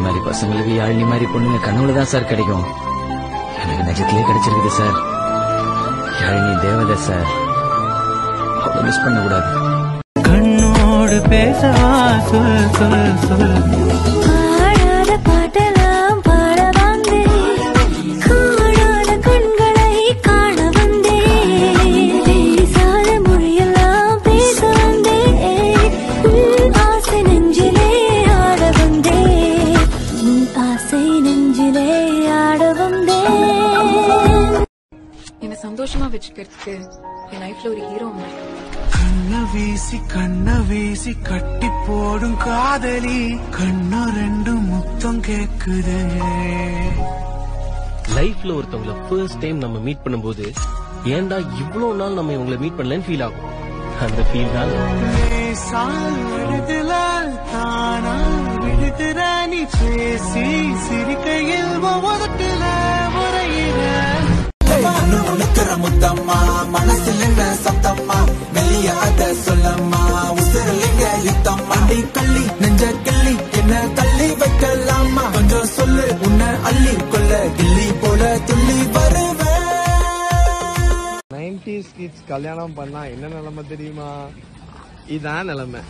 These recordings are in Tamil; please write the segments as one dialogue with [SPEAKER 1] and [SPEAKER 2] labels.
[SPEAKER 1] மாதிரி பசங்களுக்கு யாழினி மாதிரி பொண்ணுங்க கனவுல தான் சார் கிடைக்கும் எனக்கு நிஜத்திலே கிடைச்சிருக்குது சார் யாழினி தேவதை சார் அவ்வளவு மிஸ் பண்ண கூடாது
[SPEAKER 2] கண்ணோடு பேசவா சொல் சொல் சொல்
[SPEAKER 3] பாடாத பாட்டெல்லாம் பாட வந்தேன் காணாத கண்களை காண வந்தேன் பேசாத மொழியெல்லாம் பேச வந்தேன் உன் ஆசை நெஞ்சிலே ஆட வந்தேன் உன் ஆசை நெஞ்சிலே ஆட வந்தேன்
[SPEAKER 4] என்னை சந்தோஷமா வச்சுக்கிறதுக்கு என் லைஃப்ல ஒரு ஹீரோ வந்திருக்காங்க
[SPEAKER 2] கண்ண வீசி கண்ண வீசி கட்டி போடும் காதலி கண்ண ரெண்டு முத்தம் கேக்குதே
[SPEAKER 5] லைஃப்ல ஒருத்தவங்கள ஃபர்ஸ்ட் டைம் நம்ம மீட் பண்ணும்போது ஏன்டா இவ்வளவு நாள் நம்ம இவங்கள மீட் பண்ணலன்னு ஃபீல் ஆகும் அந்த ஃபீல் தான்
[SPEAKER 2] லேசா விடுதல தானா விடுகிற நீ பேசி சிரிக்கையில் ஒவ்வொருத்தில முறையிற
[SPEAKER 6] உனக்குற முத்தம்மா மனசில் என்ன சத்தம்மா வெளிய அத சொல்லம்மா உசுரலிங்க யுத்தம்மா அடி கள்ளி நெஞ்ச கிள்ளி என்ன தள்ளி வைக்கலாமா கொஞ்சம் சொல்லு உன்னை அள்ளி கொள்ள கிள்ளி போல துள்ளி வருவேன்
[SPEAKER 7] நைன்டிஸ் கிட்ஸ் கல்யாணம் பண்ணா என்ன நிலைமை தெரியுமா இதான் நிலைமை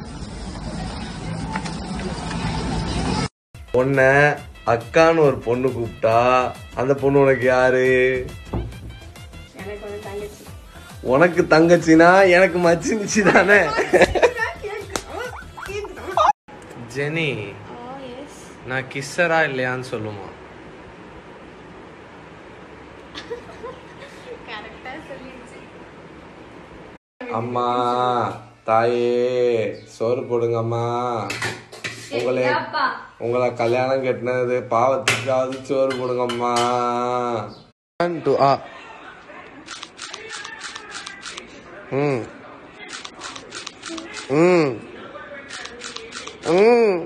[SPEAKER 8] பொண்ண அக்கான்னு ஒரு பொண்ணு கூப்பிட்டா அந்த பொண்ணு உனக்கு யாரு உனக்கு தங்கச்சினா எனக்கு மச்சினிச்சு தானே
[SPEAKER 7] ஜெனி நான் கிஸ்ஸரா இல்லையான்னு சொல்லுமா
[SPEAKER 8] அம்மா தாயே சோறு போடுங்க அம்மா உங்களை உங்களை கல்யாணம் கட்டினது பாவத்துக்காவது சோறு போடுங்கம்மா
[SPEAKER 7] டு ஆ ம் ம் ம்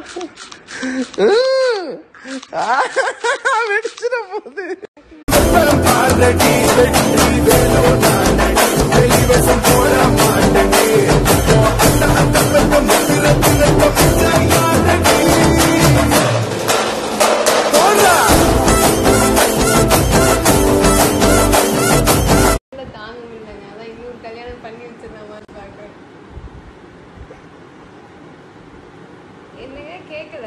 [SPEAKER 7] வெடிச்சிட போகுது
[SPEAKER 4] தாங்க முடியலங்க அதான் இன்னொரு கல்யாணம் பண்ணி வச்சிருந்தாமான்னு பாக்குறேன் என்னங்க கேக்கல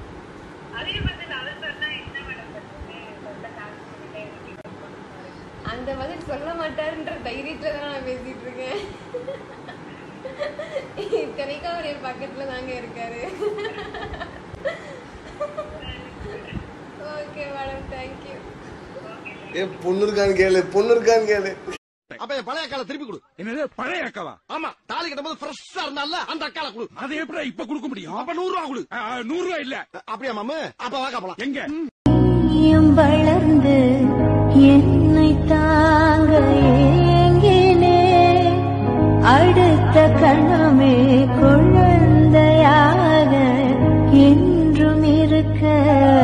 [SPEAKER 4] அந்த பதில் சொல்ல மாட்டாருன்ற தைரியத்துல தான் நான் பேசிட்டு இருக்கேன் இத்தனைக்கும் அவர் என் பக்கத்துல தாங்க இருக்காரு ஓகே மேடம் தேங்க்யூ
[SPEAKER 8] ஏ பொண்ணு இருக்கான்னு கேளு பொண்ணு இருக்கான்னு கேளு
[SPEAKER 9] அப்ப என் பழைய அக்கால திருப்பி கொடு என்னது பழைய அக்காவா ஆமா தாலி கட்டும்போது ஃப்ரெஷ்ஷா இருந்தால அந்த அக்கால கொடு அதை எப்படி இப்ப கொடுக்க முடியும் அப்ப நூறு ரூபா கொடு நூறு ரூபா இல்ல அப்படியா மாமு அப்ப வாக்கா போலாம் எங்க
[SPEAKER 3] நீயும் வளர்ந்து என்னை தாங்க ஏங்கினே அடுத்த கணமே குழந்தையாக என்றும் இருக்க